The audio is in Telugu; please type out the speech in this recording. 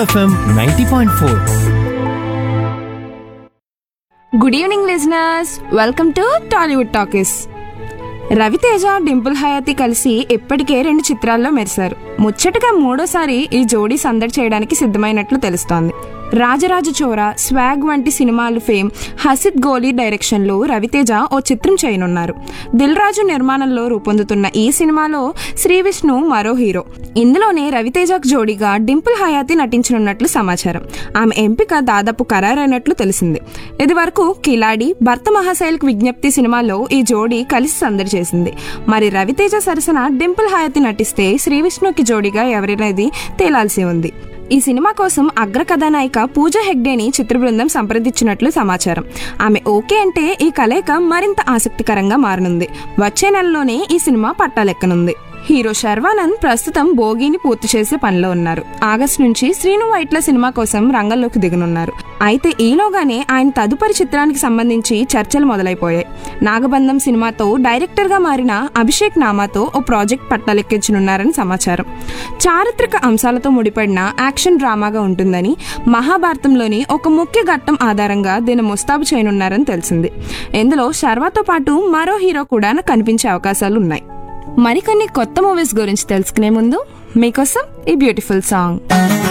FM ninety point four good evening listeners welcome to Tollywood talkies Ravi Teja Dimple Hayathi కలిసి ఇప్పటికే రెండు చిత్రాల్లో మెరిశారు ముచ్చటగా మూడోసారి ఈ జోడీ సందడి చేయడానికి సిద్ధమైనట్లు తెలుస్తోంది రాజరాజ చోర స్వాగ్ వంటి సినిమాలు ఫేమ్ హసిద్ గోలీ డైరెక్షన్లో రవితేజ ఓ చిత్రం చేయనున్నారు దిల్ రాజు నిర్మాణంలో రూపొందుతున్న ఈ సినిమాలో శ్రీ విష్ణు మరో హీరో ఇందులోనే రవితేజకు జోడీగా డింపుల్ హయాతి నటించనున్నట్లు సమాచారం ఆమె ఎంపిక దాదాపు ఖరారైనట్లు తెలిసింది ఇది వరకు కిలాడి భర్త మహాశైల్కి విజ్ఞప్తి సినిమాలో ఈ జోడీ కలిసి సందడి చేసింది మరి రవితేజ సరసన డింపుల్ హయాతి నటిస్తే శ్రీ విష్ణుకి జోడీగా ఎవరినది తేలాల్సి ఉంది ఈ సినిమా కోసం అగ్ర కథానాయిక పూజ హెగ్డేని చిత్ర బృందం సంప్రదించినట్లు సమాచారం ఆమె ఓకే అంటే ఈ కలయిక మరింత ఆసక్తికరంగా మారనుంది వచ్చే నెలలోనే ఈ సినిమా పట్టాలెక్కనుంది హీరో శర్వానంద్ ప్రస్తుతం భోగిని పూర్తి చేసే పనిలో ఉన్నారు ఆగస్టు నుంచి శ్రీను వైట్ల సినిమా కోసం రంగంలోకి దిగనున్నారు అయితే ఈలోగానే ఆయన తదుపరి చిత్రానికి సంబంధించి చర్చలు మొదలైపోయాయి నాగబంధం సినిమాతో డైరెక్టర్ గా మారిన అభిషేక్ నామాతో ఓ ప్రాజెక్ట్ పట్టాలెక్కించనున్నారని సమాచారం చారిత్రక అంశాలతో ముడిపడిన యాక్షన్ డ్రామాగా ఉంటుందని మహాభారతంలోని ఒక ముఖ్య ఘట్టం ఆధారంగా దీన్ని ముస్తాబు చేయనున్నారని తెలిసింది ఇందులో శర్వాతో పాటు మరో హీరో కూడా కనిపించే అవకాశాలు ఉన్నాయి మరికొన్ని కొత్త మూవీస్ గురించి తెలుసుకునే ముందు మీకోసం ఈ బ్యూటిఫుల్ సాంగ్